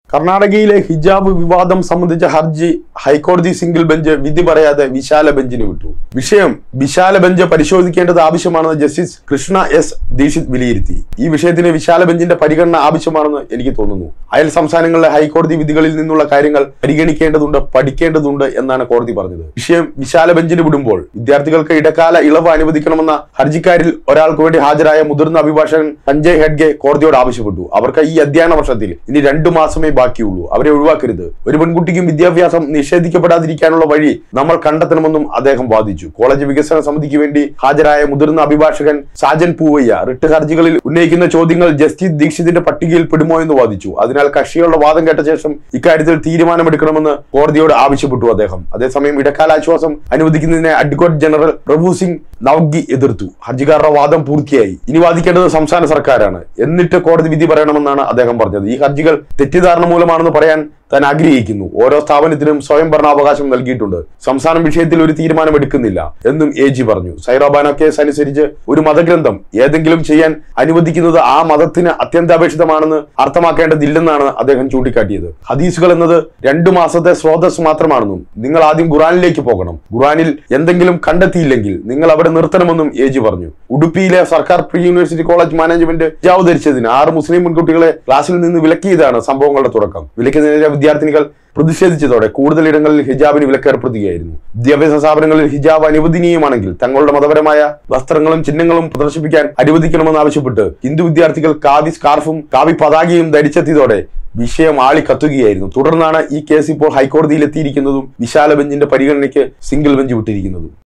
കർണാടകയിലെ ഹിജാബ് വിവാദം സംബന്ധിച്ച ഹർജി ഹൈക്കോടതി സിംഗിൾ ബെഞ്ച് വിധി പറയാതെ വിശാല ബെഞ്ചിന് വിട്ടു വിഷയം വിശാല ബെഞ്ച് പരിശോധിക്കേണ്ടത് ആവശ്യമാണെന്ന് ജസ്റ്റിസ് കൃഷ്ണ എസ് ദീക്ഷിത് വിലയിരുത്തി ഈ വിഷയത്തിന് വിശാല ബെഞ്ചിന്റെ പരിഗണന ആവശ്യമാണെന്ന് എനിക്ക് തോന്നുന്നു അയൽ സംസ്ഥാനങ്ങളിലെ ഹൈക്കോടതി വിധികളിൽ നിന്നുള്ള കാര്യങ്ങൾ പരിഗണിക്കേണ്ടതുണ്ട് പഠിക്കേണ്ടതുണ്ട് എന്നാണ് കോടതി പറഞ്ഞത് വിഷയം വിശാല ബെഞ്ചിന് വിടുമ്പോൾ വിദ്യാർത്ഥികൾക്ക് ഇടക്കാല ഇളവ് അനുവദിക്കണമെന്ന ഹർജിക്കാരിൽ ഒരാൾക്ക് വേണ്ടി ഹാജരായ മുതിർന്ന അഭിഭാഷകൻ സഞ്ജയ് ഹെഡ്ഗെ കോടതിയോട് ആവശ്യപ്പെട്ടു അവർക്ക് ഈ അധ്യയന വർഷത്തിൽ ഇനി രണ്ടു മാസമേ ബാക്കിയുള്ളൂ അവരെ ഒഴിവാക്കരുത് ഒരു പെൺകുട്ടിക്കും വിദ്യാഭ്യാസം നിഷേധിക്കപ്പെടാതിരിക്കാനുള്ള വഴി നമ്മൾ കണ്ടെത്തണമെന്നും അദ്ദേഹം വാദിച്ചു കോളേജ് വികസന സമിതിക്ക് വേണ്ടി ഹാജരായ മുതിർന്ന അഭിഭാഷകൻ സാജൻ പൂവയ്യ റിട്ട് ഹർജികളിൽ ഉന്നയിക്കുന്ന ചോദ്യങ്ങൾ ജസ്റ്റിസ് ദീക്ഷിതിന്റെ പട്ടികയിൽ പെടുമോ എന്ന് വാദിച്ചു അതിനാൽ കക്ഷികളുടെ വാദം കേട്ട ശേഷം ഇക്കാര്യത്തിൽ തീരുമാനമെടുക്കണമെന്ന് കോടതിയോട് ആവശ്യപ്പെട്ടു അദ്ദേഹം അതേസമയം ഇടക്കാല ആശ്വാസം അനുവദിക്കുന്നതിനെ അഡ്വക്കേറ്റ് ജനറൽ പ്രഭു സിംഗ് നവ്ഗി എതിർത്തു ഹർജിക്കാരുടെ വാദം പൂർത്തിയായി ഇനി വാദിക്കേണ്ടത് സംസ്ഥാന സർക്കാരാണ് എന്നിട്ട് കോടതി വിധി പറയണമെന്നാണ് അദ്ദേഹം പറഞ്ഞത് ഈ ഹർജികൾ തെറ്റിദ്ധാരണ മൂലമാണെന്ന് പറയാൻ താൻ ആഗ്രഹിക്കുന്നു ഓരോ സ്ഥാപനത്തിനും സ്വയം ഭരണാവകാശം നൽകിയിട്ടുണ്ട് സംസ്ഥാനം വിഷയത്തിൽ ഒരു തീരുമാനം എടുക്കുന്നില്ല എന്നും എ ജി പറഞ്ഞു സൈറാബാനോ കേസ് അനുസരിച്ച് ഒരു മതഗ്രന്ഥം ഏതെങ്കിലും ചെയ്യാൻ അനുവദിക്കുന്നത് ആ മതത്തിന് അത്യന്താപേക്ഷിതമാണെന്ന് അർത്ഥമാക്കേണ്ടതില്ലെന്നാണ് അദ്ദേഹം ചൂണ്ടിക്കാട്ടിയത് ഹദീസുകൾ എന്നത് രണ്ടു മാസത്തെ സ്രോതസ് മാത്രമാണെന്നും നിങ്ങൾ ആദ്യം ഖുറാനിലേക്ക് പോകണം ഖുറാനിൽ എന്തെങ്കിലും കണ്ടെത്തിയില്ലെങ്കിൽ നിങ്ങൾ അവിടെ നിർത്തണമെന്നും എ ജി പറഞ്ഞു ഉടുപ്പിയിലെ സർക്കാർ പ്രീ യൂണിവേഴ്സിറ്റി കോളേജ് മാനേജ്മെന്റ് ഹിജാബ് ധരിച്ചതിന് ആറ് മുസ്ലിം പെൺകുട്ടികളെ ക്ലാസ്സിൽ നിന്ന് വിലക്കിയതാണ് സംഭവങ്ങളുടെ തുടക്കം വിലക്കിയതിനെതിരെ വിദ്യാർത്ഥിനികൾ പ്രതിഷേധിച്ചതോടെ കൂടുതൽ ഇടങ്ങളിൽ ഹിജാബിന് വിലക്കേർപ്പെടുത്തുകയായിരുന്നു വിദ്യാഭ്യാസ സ്ഥാപനങ്ങളിൽ ഹിജാബ് അനുവദനീയമാണെങ്കിൽ തങ്ങളുടെ മതപരമായ വസ്ത്രങ്ങളും ചിഹ്നങ്ങളും പ്രദർശിപ്പിക്കാൻ അനുവദിക്കണമെന്ന് ആവശ്യപ്പെട്ട് ഹിന്ദു വിദ്യാർത്ഥികൾ കാവി സ്കാർഫും കാവി പതാകയും ധരിച്ചെത്തിയതോടെ വിഷയം ആളിക്കത്തുകയായിരുന്നു തുടർന്നാണ് ഈ കേസ് ഇപ്പോൾ ഹൈക്കോടതിയിൽ എത്തിയിരിക്കുന്നതും വിശാല ബെഞ്ചിന്റെ പരിഗണനയ്ക്ക് സിംഗിൾ ബെഞ്ച് വിട്ടിരിക്കുന്നതും